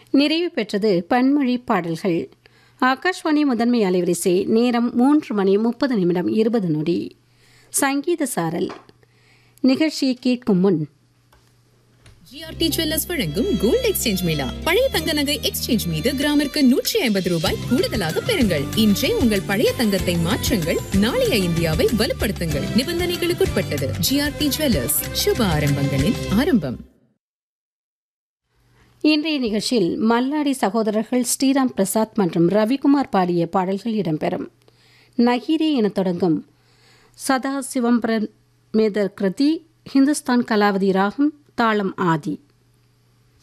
நிறைவு பெற்றது பன்மொழி பாடல்கள் ஆகாஷ்வாணி முதன்மை அலைவரிசை நேரம் மூன்று மணி முப்பது நிமிடம் இருபது நொடி சங்கீத சாரல் நிகழ்ச்சியை கேட்கும் முன் ஜிஆர்டி ஜுவல்லர்ஸ் வழங்கும் கோல்ட் எக்ஸ்சேஞ்ச் மேளா பழைய தங்க நகை எக்ஸ்சேஞ்ச் மீது கிராமிற்கு நூற்றி ஐம்பது ரூபாய் கூடுதலாக பெறுங்கள் இன்றே உங்கள் பழைய தங்கத்தை மாற்றுங்கள் நாளைய இந்தியாவை வலுப்படுத்துங்கள் நிபந்தனைகளுக்குட்பட்டது ஜிஆர்டி ஜுவல்லர்ஸ் சுப ஆரம்பங்களின் ஆரம்பம் இன்றைய நிகழ்ச்சியில் மல்லாடி சகோதரர்கள் ஸ்ரீராம் பிரசாத் மற்றும் ரவிக்குமார் பாடிய பாடல்கள் இடம்பெறும் நகீரே என தொடங்கும் சதா சிவம்பிரமேதர் கிருதி ஹிந்துஸ்தான் கலாவதி ராகம் தாளம் ஆதி